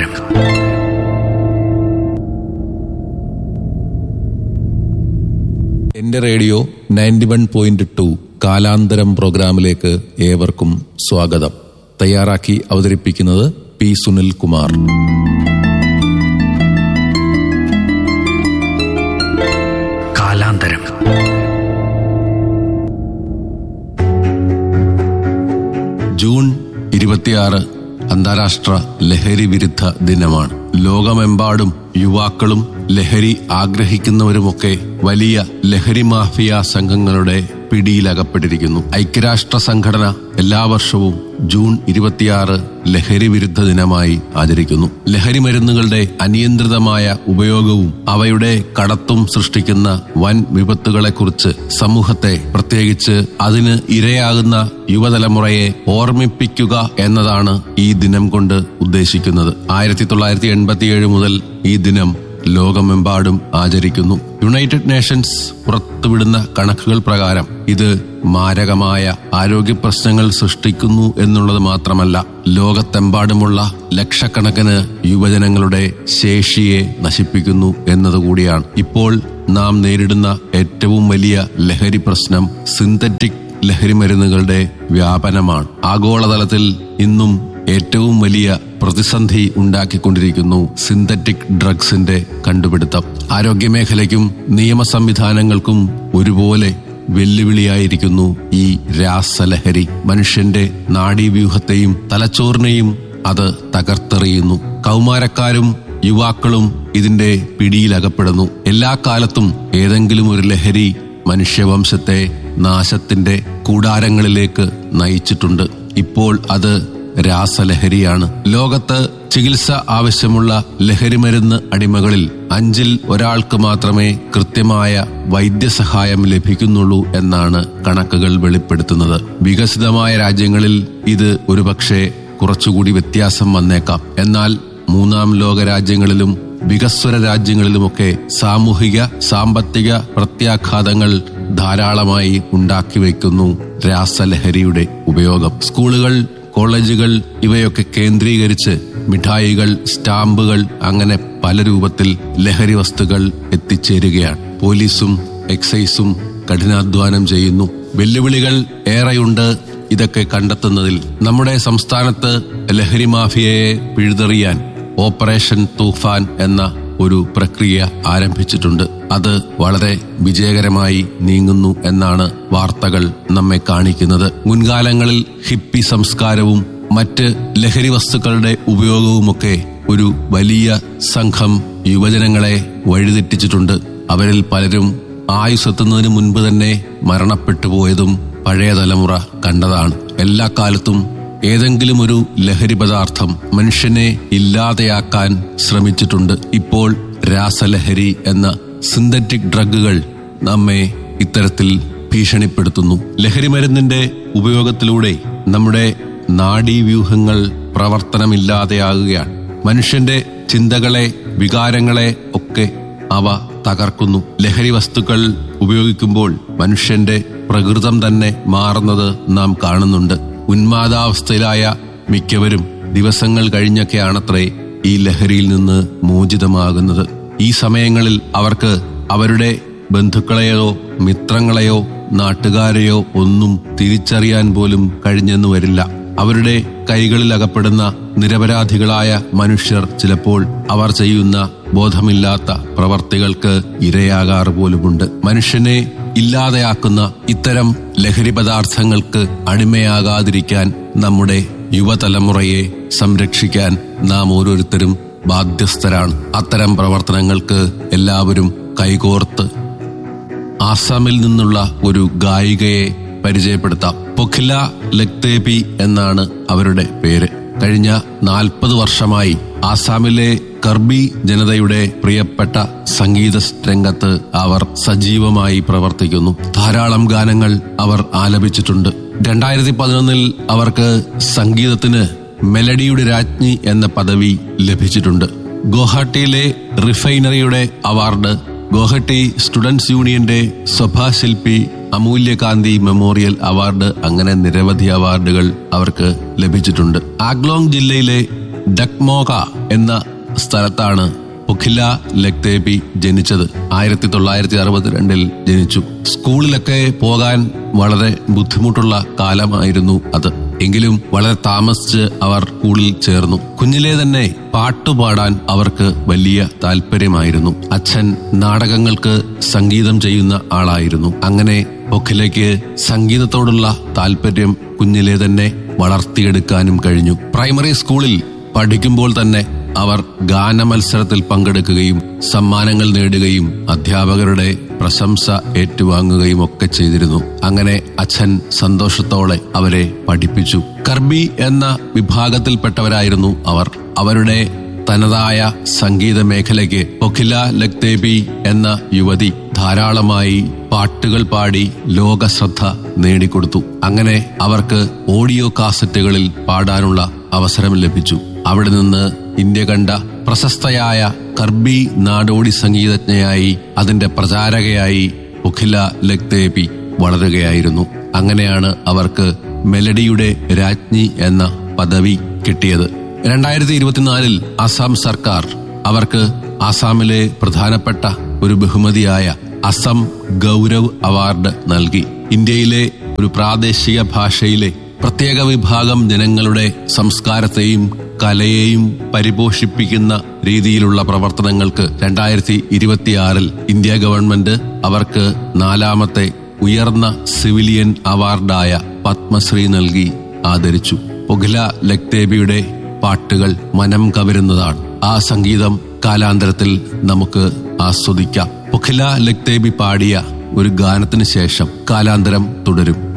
എന്റെ radio ninety one point two കാലാന്തരം പ്രോഗ്രാമിലേക്ക് ഏവർക്കും സ്വാഗതം തയ്യാറാക്കി അവതരിപ്പിക്കുന്നത് പി സുനിൽ കുമാർ കാലാന്തരം ജൂൺ ഇരുപത്തിയാറ് അന്താരാഷ്ട്ര ലഹരി വിരുദ്ധ ദിനമാണ് ലോകമെമ്പാടും യുവാക്കളും ലഹരി ആഗ്രഹിക്കുന്നവരുമൊക്കെ വലിയ ലഹരി മാഫിയ സംഘങ്ങളുടെ പിടിയിലകപ്പെട്ടിരിക്കുന്നു ഐക്യരാഷ്ട്ര സംഘടന എല്ലാ വർഷവും ജൂൺ ഇരുപത്തിയാറ് ലഹരി വിരുദ്ധ ദിനമായി ആചരിക്കുന്നു ലഹരി മരുന്നുകളുടെ അനിയന്ത്രിതമായ ഉപയോഗവും അവയുടെ കടത്തും സൃഷ്ടിക്കുന്ന വൻ വിപത്തുകളെക്കുറിച്ച് സമൂഹത്തെ പ്രത്യേകിച്ച് അതിന് ഇരയാകുന്ന യുവതലമുറയെ ഓർമ്മിപ്പിക്കുക എന്നതാണ് ഈ ദിനം കൊണ്ട് ഉദ്ദേശിക്കുന്നത് ആയിരത്തി തൊള്ളായിരത്തി എൺപത്തിയേഴ് മുതൽ ഈ ദിനം ലോകമെമ്പാടും ആചരിക്കുന്നു യുണൈറ്റഡ് നേഷൻസ് പുറത്തുവിടുന്ന കണക്കുകൾ പ്രകാരം ഇത് മാരകമായ ആരോഗ്യ പ്രശ്നങ്ങൾ സൃഷ്ടിക്കുന്നു എന്നുള്ളത് മാത്രമല്ല ലോകത്തെമ്പാടുമുള്ള ലക്ഷക്കണക്കിന് യുവജനങ്ങളുടെ ശേഷിയെ നശിപ്പിക്കുന്നു എന്നതുകൂടിയാണ് ഇപ്പോൾ നാം നേരിടുന്ന ഏറ്റവും വലിയ ലഹരി പ്രശ്നം സിന്തറ്റിക് ലഹരി മരുന്നുകളുടെ വ്യാപനമാണ് ആഗോളതലത്തിൽ ഇന്നും ഏറ്റവും വലിയ പ്രതിസന്ധി ഉണ്ടാക്കിക്കൊണ്ടിരിക്കുന്നു സിന്തറ്റിക് ഡ്രഗ്സിന്റെ കണ്ടുപിടുത്തം ആരോഗ്യമേഖലയ്ക്കും നിയമ സംവിധാനങ്ങൾക്കും ഒരുപോലെ വെല്ലുവിളിയായിരിക്കുന്നു ഈ രാസലഹരി മനുഷ്യന്റെ നാഡീവ്യൂഹത്തെയും തലച്ചോറിനെയും അത് തകർത്തെറിയുന്നു കൗമാരക്കാരും യുവാക്കളും ഇതിന്റെ പിടിയിലകപ്പെടുന്നു എല്ലാ കാലത്തും ഏതെങ്കിലും ഒരു ലഹരി മനുഷ്യവംശത്തെ നാശത്തിന്റെ കൂടാരങ്ങളിലേക്ക് നയിച്ചിട്ടുണ്ട് ഇപ്പോൾ അത് രാസലഹരിയാണ് ലോകത്ത് ചികിത്സ ആവശ്യമുള്ള ലഹരിമരുന്ന് അടിമകളിൽ അഞ്ചിൽ ഒരാൾക്ക് മാത്രമേ കൃത്യമായ വൈദ്യസഹായം ലഭിക്കുന്നുള്ളൂ എന്നാണ് കണക്കുകൾ വെളിപ്പെടുത്തുന്നത് വികസിതമായ രാജ്യങ്ങളിൽ ഇത് ഒരുപക്ഷെ കുറച്ചുകൂടി വ്യത്യാസം വന്നേക്കാം എന്നാൽ മൂന്നാം ലോക രാജ്യങ്ങളിലും വികസ്വര രാജ്യങ്ങളിലുമൊക്കെ സാമൂഹിക സാമ്പത്തിക പ്രത്യാഘാതങ്ങൾ ധാരാളമായി ഉണ്ടാക്കി വയ്ക്കുന്നു രാസലഹരിയുടെ ഉപയോഗം സ്കൂളുകൾ കോളേജുകൾ ഇവയൊക്കെ കേന്ദ്രീകരിച്ച് മിഠായികൾ സ്റ്റാമ്പുകൾ അങ്ങനെ പല രൂപത്തിൽ ലഹരി വസ്തുക്കൾ എത്തിച്ചേരുകയാണ് പോലീസും എക്സൈസും കഠിനാധ്വാനം ചെയ്യുന്നു വെല്ലുവിളികൾ ഏറെയുണ്ട് ഇതൊക്കെ കണ്ടെത്തുന്നതിൽ നമ്മുടെ സംസ്ഥാനത്ത് ലഹരി മാഫിയയെ പിഴുതെറിയാൻ ഓപ്പറേഷൻ തൂഫാൻ എന്ന ഒരു പ്രക്രിയ ആരംഭിച്ചിട്ടുണ്ട് അത് വളരെ വിജയകരമായി നീങ്ങുന്നു എന്നാണ് വാർത്തകൾ നമ്മെ കാണിക്കുന്നത് മുൻകാലങ്ങളിൽ ഹിപ്പി സംസ്കാരവും മറ്റ് ലഹരി വസ്തുക്കളുടെ ഉപയോഗവുമൊക്കെ ഒരു വലിയ സംഘം യുവജനങ്ങളെ വഴിതെറ്റിച്ചിട്ടുണ്ട് അവരിൽ പലരും ആയുസെത്തുന്നതിന് മുൻപ് തന്നെ മരണപ്പെട്ടു പോയതും പഴയ തലമുറ കണ്ടതാണ് എല്ലാ കാലത്തും ഏതെങ്കിലും ഒരു ലഹരി പദാർത്ഥം മനുഷ്യനെ ഇല്ലാതെയാക്കാൻ ശ്രമിച്ചിട്ടുണ്ട് ഇപ്പോൾ രാസലഹരി എന്ന സിന്തറ്റിക് ഡ്രഗുകൾ നമ്മെ ഇത്തരത്തിൽ ഭീഷണിപ്പെടുത്തുന്നു ലഹരി മരുന്നിന്റെ ഉപയോഗത്തിലൂടെ നമ്മുടെ നാഡീവ്യൂഹങ്ങൾ പ്രവർത്തനമില്ലാതെയാകുകയാണ് മനുഷ്യന്റെ ചിന്തകളെ വികാരങ്ങളെ ഒക്കെ അവ തകർക്കുന്നു ലഹരി വസ്തുക്കൾ ഉപയോഗിക്കുമ്പോൾ മനുഷ്യന്റെ പ്രകൃതം തന്നെ മാറുന്നത് നാം കാണുന്നുണ്ട് ഉന്മാദാവസ്ഥയിലായ മിക്കവരും ദിവസങ്ങൾ കഴിഞ്ഞൊക്കെയാണത്രേ ഈ ലഹരിയിൽ നിന്ന് മോചിതമാകുന്നത് ഈ സമയങ്ങളിൽ അവർക്ക് അവരുടെ ബന്ധുക്കളെയോ മിത്രങ്ങളെയോ നാട്ടുകാരെയോ ഒന്നും തിരിച്ചറിയാൻ പോലും കഴിഞ്ഞെന്നു വരില്ല അവരുടെ കൈകളിൽ അകപ്പെടുന്ന നിരപരാധികളായ മനുഷ്യർ ചിലപ്പോൾ അവർ ചെയ്യുന്ന ബോധമില്ലാത്ത പ്രവർത്തികൾക്ക് ഇരയാകാറ് പോലുമുണ്ട് മനുഷ്യനെ ഇല്ലാതെയാക്കുന്ന ഇത്തരം ലഹരി പദാർത്ഥങ്ങൾക്ക് അടിമയാകാതിരിക്കാൻ നമ്മുടെ യുവതലമുറയെ സംരക്ഷിക്കാൻ നാം ഓരോരുത്തരും ബാധ്യസ്ഥരാണ് അത്തരം പ്രവർത്തനങ്ങൾക്ക് എല്ലാവരും കൈകോർത്ത് ആസാമിൽ നിന്നുള്ള ഒരു ഗായികയെ പരിചയപ്പെടുത്താം പൊഖില ലക്തേപി എന്നാണ് അവരുടെ പേര് കഴിഞ്ഞ നാൽപ്പത് വർഷമായി ആസാമിലെ കർബി ജനതയുടെ പ്രിയപ്പെട്ട സംഗീത രംഗത്ത് അവർ സജീവമായി പ്രവർത്തിക്കുന്നു ധാരാളം ഗാനങ്ങൾ അവർ ആലപിച്ചിട്ടുണ്ട് രണ്ടായിരത്തി പതിനൊന്നിൽ അവർക്ക് സംഗീതത്തിന് മെലഡിയുടെ രാജ്ഞി എന്ന പദവി ലഭിച്ചിട്ടുണ്ട് ഗുവാഹട്ടിയിലെ റിഫൈനറിയുടെ അവാർഡ് ഗുവാഹട്ടി സ്റ്റുഡൻസ് യൂണിയന്റെ സഭാശില്പി അമൂല്യകാന്തി മെമ്മോറിയൽ അവാർഡ് അങ്ങനെ നിരവധി അവാർഡുകൾ അവർക്ക് ലഭിച്ചിട്ടുണ്ട് ആഗ്ലോങ് ജില്ലയിലെ ഡക്മോക എന്ന സ്ഥലത്താണ് പൊഖില ലക്തേബി ജനിച്ചത് ആയിരത്തി തൊള്ളായിരത്തി അറുപത്തിരണ്ടിൽ ജനിച്ചു സ്കൂളിലൊക്കെ പോകാൻ വളരെ ബുദ്ധിമുട്ടുള്ള കാലമായിരുന്നു അത് എങ്കിലും വളരെ താമസിച്ച് അവർ സ്കൂളിൽ ചേർന്നു കുഞ്ഞിലെ തന്നെ പാട്ടുപാടാൻ അവർക്ക് വലിയ താല്പര്യമായിരുന്നു അച്ഛൻ നാടകങ്ങൾക്ക് സംഗീതം ചെയ്യുന്ന ആളായിരുന്നു അങ്ങനെ പൊഖിലയ്ക്ക് സംഗീതത്തോടുള്ള താല്പര്യം കുഞ്ഞിലെ തന്നെ വളർത്തിയെടുക്കാനും കഴിഞ്ഞു പ്രൈമറി സ്കൂളിൽ പഠിക്കുമ്പോൾ തന്നെ അവർ ഗാനമത്സരത്തിൽ പങ്കെടുക്കുകയും സമ്മാനങ്ങൾ നേടുകയും അധ്യാപകരുടെ പ്രശംസ ഏറ്റുവാങ്ങുകയും ഒക്കെ ചെയ്തിരുന്നു അങ്ങനെ അച്ഛൻ സന്തോഷത്തോടെ അവരെ പഠിപ്പിച്ചു കർബി എന്ന വിഭാഗത്തിൽപ്പെട്ടവരായിരുന്നു അവർ അവരുടെ തനതായ സംഗീത മേഖലയ്ക്ക് പൊഖില ലക്തേബി എന്ന യുവതി ധാരാളമായി പാട്ടുകൾ പാടി ലോകശ്രദ്ധ നേടിക്കൊടുത്തു അങ്ങനെ അവർക്ക് ഓഡിയോ കാസറ്റുകളിൽ പാടാനുള്ള അവസരം ലഭിച്ചു അവിടെ നിന്ന് ഇന്ത്യ കണ്ട പ്രശസ്തയായ കർബി നാടോടി സംഗീതജ്ഞയായി അതിന്റെ പ്രചാരകയായി പൊഖില ലക്തേബി വളരുകയായിരുന്നു അങ്ങനെയാണ് അവർക്ക് മെലഡിയുടെ രാജ്ഞി എന്ന പദവി കിട്ടിയത് രണ്ടായിരത്തി ഇരുപത്തിനാലിൽ ആസാം സർക്കാർ അവർക്ക് ആസാമിലെ പ്രധാനപ്പെട്ട ഒരു ബഹുമതിയായ അസം ഗൗരവ് അവാർഡ് നൽകി ഇന്ത്യയിലെ ഒരു പ്രാദേശിക ഭാഷയിലെ പ്രത്യേക വിഭാഗം ജനങ്ങളുടെ സംസ്കാരത്തെയും കലയെയും പരിപോഷിപ്പിക്കുന്ന രീതിയിലുള്ള പ്രവർത്തനങ്ങൾക്ക് രണ്ടായിരത്തി ഇരുപത്തിയാറിൽ ഇന്ത്യ ഗവൺമെന്റ് അവർക്ക് നാലാമത്തെ ഉയർന്ന സിവിലിയൻ അവാർഡായ പത്മശ്രീ നൽകി ആദരിച്ചു പൊഖില ലക്തേബിയുടെ പാട്ടുകൾ മനം കവരുന്നതാണ് ആ സംഗീതം കാലാന്തരത്തിൽ നമുക്ക് ആസ്വദിക്കാം പൊഖില ലക്തേബി പാടിയ ഒരു ഗാനത്തിന് ശേഷം കാലാന്തരം തുടരും